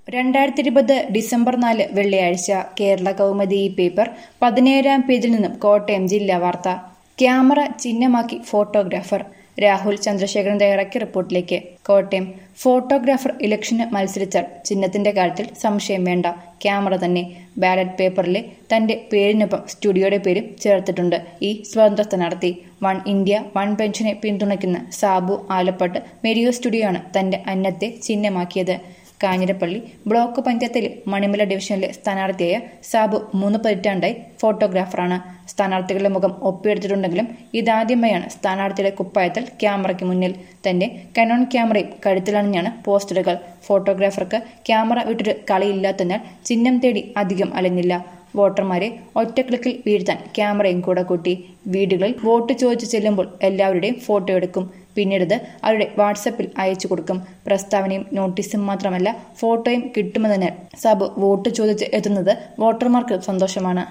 രണ്ടായിരത്തി ഇരുപത് ഡിസംബർ നാല് വെള്ളിയാഴ്ച കേരള കൗമുദി ഈ പേപ്പർ പതിനേഴാം പേജിൽ നിന്നും കോട്ടയം ജില്ലാ വാർത്ത ക്യാമറ ചിഹ്നമാക്കി ഫോട്ടോഗ്രാഫർ രാഹുൽ ചന്ദ്രശേഖരൻ തയ്യാറാക്കിയ റിപ്പോർട്ടിലേക്ക് കോട്ടയം ഫോട്ടോഗ്രാഫർ ഇലക്ഷന് മത്സരിച്ചാൽ ചിഹ്നത്തിന്റെ കാര്യത്തിൽ സംശയം വേണ്ട ക്യാമറ തന്നെ ബാലറ്റ് പേപ്പറിലെ തന്റെ പേരിനൊപ്പം സ്റ്റുഡിയോയുടെ പേരും ചേർത്തിട്ടുണ്ട് ഈ സ്വതന്ത്ര സ്ഥാനാർത്ഥി വൺ ഇന്ത്യ വൺ പെൻഷനെ പിന്തുണയ്ക്കുന്ന സാബു ആലപ്പാട്ട് മെരിയോ സ്റ്റുഡിയോ ആണ് തന്റെ അന്നത്തെ ചിഹ്നമാക്കിയത് കാഞ്ഞിരപ്പള്ളി ബ്ലോക്ക് പഞ്ചായത്തിലെ മണിമല ഡിവിഷനിലെ സ്ഥാനാർത്ഥിയായ സാബു മൂന്ന് പതിറ്റാണ്ടായി ഫോട്ടോഗ്രാഫറാണ് സ്ഥാനാർത്ഥികളുടെ മുഖം ഒപ്പിയെടുത്തിട്ടുണ്ടെങ്കിലും ഇതാദ്യമായാണ് സ്ഥാനാർത്ഥിയുടെ കുപ്പായത്തിൽ ക്യാമറയ്ക്ക് മുന്നിൽ തന്റെ കനോൺ ക്യാമറയും കഴുത്തിലണിഞ്ഞാണ് പോസ്റ്ററുകൾ ഫോട്ടോഗ്രാഫർക്ക് ക്യാമറ വിട്ടൊരു കളിയില്ലാത്തതിനാൽ ചിഹ്നം തേടി അധികം അലഞ്ഞില്ല വോട്ടർമാരെ ഒറ്റ ക്ലിക്കിൽ വീഴ്ത്താൻ ക്യാമറയും കൂടെ കൂട്ടി വീടുകളിൽ വോട്ട് ചോദിച്ചു ചെല്ലുമ്പോൾ എല്ലാവരുടെയും ഫോട്ടോ എടുക്കും പിന്നീടത് അവരുടെ വാട്സപ്പിൽ അയച്ചു കൊടുക്കും പ്രസ്താവനയും നോട്ടീസും മാത്രമല്ല ഫോട്ടോയും കിട്ടുമെന്നതിനാൽ സബ് വോട്ട് ചോദിച്ച് എത്തുന്നത് വോട്ടർമാർക്ക് സന്തോഷമാണ്